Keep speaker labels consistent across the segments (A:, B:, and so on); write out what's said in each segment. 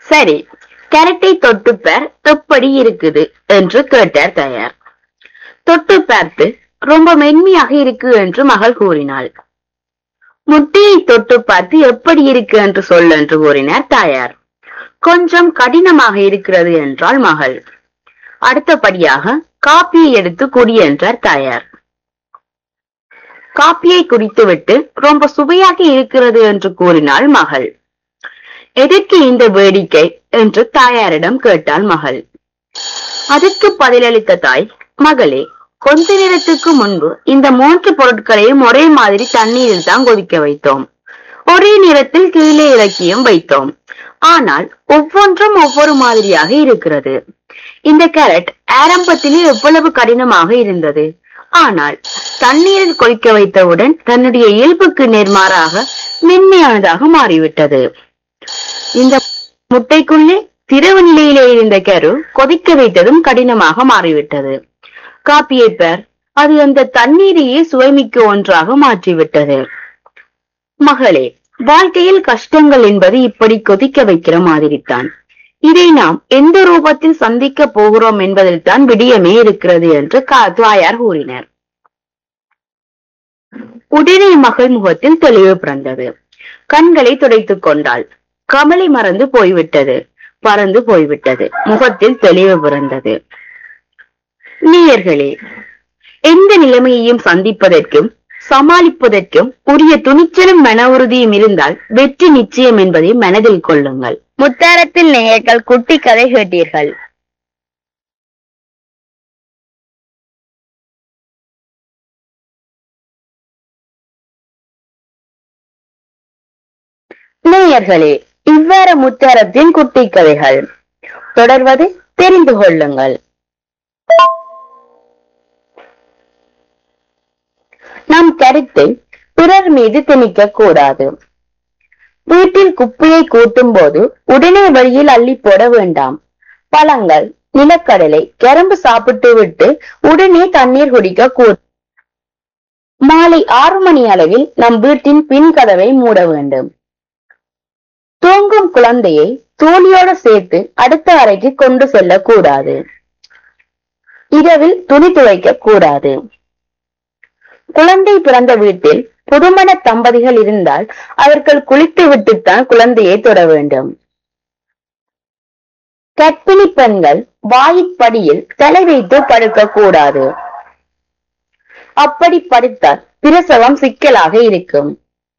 A: சரி கேரட்டை தொட்டு பார் எப்படி இருக்குது என்று கேட்டார் தாயார் தொட்டு பார்த்து ரொம்ப மென்மையாக இருக்கு என்று மகள் கூறினாள் முட்டையை தொட்டு பார்த்து எப்படி இருக்கு என்று சொல் என்று கூறினார் தாயார் கொஞ்சம் கடினமாக இருக்கிறது என்றாள் மகள் அடுத்தபடியாக காப்பியை எடுத்து குடி என்றார் தாயார் காப்பியை குடித்துவிட்டு ரொம்ப சுவையாக இருக்கிறது என்று கூறினாள் மகள் எதற்கு இந்த வேடிக்கை என்று தாயாரிடம் கேட்டாள் மகள் அதற்கு பதிலளித்த தாய் மகளே கொஞ்ச நேரத்துக்கு முன்பு இந்த மூன்று பொருட்களையும் ஒரே மாதிரி தண்ணீரில் தான் கொதிக்க வைத்தோம் ஒரே நேரத்தில் கீழே இறக்கியும் வைத்தோம் ஆனால் ஒவ்வொன்றும் ஒவ்வொரு மாதிரியாக இருக்கிறது இந்த கேரட் ஆரம்பத்திலே எவ்வளவு கடினமாக இருந்தது ஆனால் தண்ணீரில் கொதிக்க வைத்தவுடன் தன்னுடைய இயல்புக்கு நேர்மாறாக மென்மையானதாக மாறிவிட்டது இந்த முட்டைக்குள்ளே திரவ நிலையிலே இருந்த கரு கொதிக்க வைத்ததும் கடினமாக மாறிவிட்டது காப்பியை பெர் அது அந்த தண்ணீரையே சுவைமிக்க ஒன்றாக மாற்றிவிட்டது மகளே வாழ்க்கையில் கஷ்டங்கள் என்பது இப்படி கொதிக்க வைக்கிற மாதிரித்தான் இதை நாம் எந்த ரூபத்தில் சந்திக்க போகிறோம் என்பதில் தான் விடியமே இருக்கிறது என்று கா- தாயார் கூறினர் உடனே மகள் முகத்தில் தெளிவு பிறந்தது கண்களை துடைத்துக் கொண்டாள் கமலை மறந்து போய்விட்டது பறந்து போய்விட்டது முகத்தில் தெளிவு பிறந்தது நேயர்களே எந்த நிலைமையையும் சந்திப்பதற்கும் சமாளிப்பதற்கும் உரிய துணிச்சலும் மன உறுதியும் இருந்தால் வெற்றி நிச்சயம் என்பதை மனதில் கொள்ளுங்கள் முத்தாரத்தில் நேயர்கள் குட்டி கதை கேட்டீர்கள் நேயர்களே இவ்வாறு முத்தாரத்தின் குட்டி கதைகள் தொடர்வது தெரிந்து கொள்ளுங்கள் நம் கருத்தை பிறர் மீது திணிக்க கூடாது வீட்டில் குப்பையை கூட்டும் போது உடனே வழியில் அள்ளி போட வேண்டாம் பழங்கள் நிலக்கடலை கரும்பு சாப்பிட்டு விட்டு உடனே தண்ணீர் குடிக்க கூ மாலை ஆறு மணி அளவில் நம் வீட்டின் பின் கதவை மூட வேண்டும் தூங்கும் குழந்தையை தோழியோட சேர்த்து அடுத்த அறைக்கு கொண்டு செல்லக்கூடாது இரவில் துணி துவைக்க கூடாது குழந்தை பிறந்த வீட்டில் புதுமண தம்பதிகள் இருந்தால் அவர்கள் குளித்து விட்டுத்தான் குழந்தையை தொட வேண்டும் கர்ப்பிணி பெண்கள் வாயிற்படியில் தலை வைத்து படுக்க கூடாது அப்படி படுத்தால் பிரசவம் சிக்கலாக இருக்கும்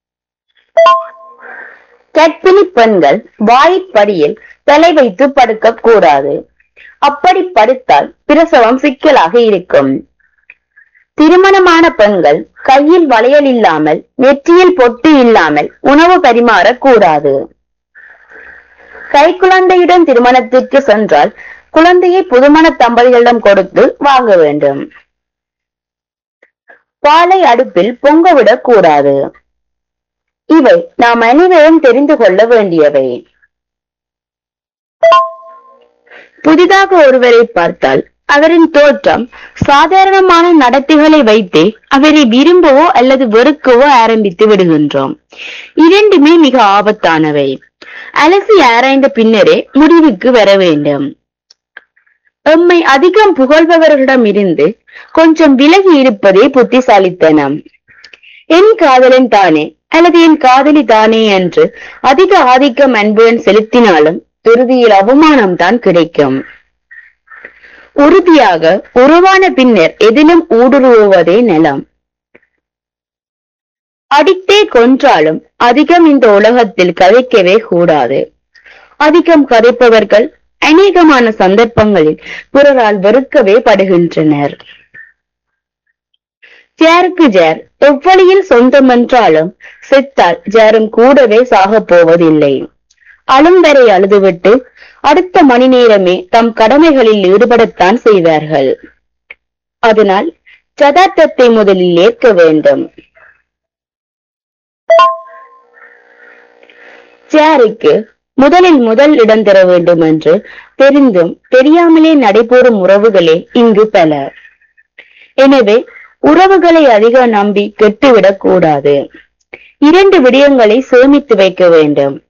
A: கர்ப்பிணி பெண்கள் வாயிற்படியில் தலை வைத்து படுக்க கூடாது அப்படி படுத்தால் பிரசவம் சிக்கலாக இருக்கும் திருமணமான பெண்கள் கையில் வளையல் இல்லாமல் நெற்றியில் பொட்டு இல்லாமல் உணவு பரிமாறக் கூடாது கைக்குழந்தையுடன் திருமணத்திற்கு சென்றால் குழந்தையை புதுமண தம்பதிகளிடம் கொடுத்து வாங்க வேண்டும் பாலை அடுப்பில் பொங்கவிடக் கூடாது இவை நாம் அனைவரும் தெரிந்து கொள்ள வேண்டியவை புதிதாக ஒருவரை பார்த்தால் அவரின் தோற்றம் சாதாரணமான நடத்தைகளை வைத்தே அவரை விரும்பவோ அல்லது வெறுக்கவோ ஆரம்பித்து விடுகின்றோம் இரண்டுமே மிக ஆபத்தானவை அலசி ஆராய்ந்த பின்னரே முடிவுக்கு வர வேண்டும் எம்மை அதிகம் புகழ்பவர்களிடம் இருந்து கொஞ்சம் விலகி இருப்பதே புத்திசாலித்தனம் என் காதலன் தானே அல்லது என் காதலி தானே என்று அதிக ஆதிக்கம் அன்புடன் செலுத்தினாலும் இறுதியில் அவமானம் தான் கிடைக்கும் உறுதியாக உருவான பின்னர் எதிலும் ஊடுருவுவதே நலம் அடித்தே கொன்றாலும் அதிகம் இந்த உலகத்தில் கதைக்கவே கூடாது அதிகம் கதைப்பவர்கள் அநேகமான சந்தர்ப்பங்களில் பிறரால் வெறுக்கவே படுகின்றனர் ஜேருக்கு ஜேர் எவ்வழியில் சொந்தமென்றாலும் செத்தால் ஜேரும் கூடவே சாகப் போவதில்லை அழும் வரை அழுதுவிட்டு அடுத்த மணி நேரமே தம் கடமைகளில் ஈடுபடத்தான் செய்வார்கள் அதனால் யதார்த்தத்தை முதலில் ஏற்க வேண்டும் ஜேருக்கு முதலில் முதல் இடம் தர வேண்டும் என்று தெரிந்தும் தெரியாமலே நடைபெறும் உறவுகளே இங்கு பல எனவே உறவுகளை அதிக நம்பி கெட்டுவிடக் கூடாது இரண்டு விடயங்களை சேமித்து வைக்க வேண்டும்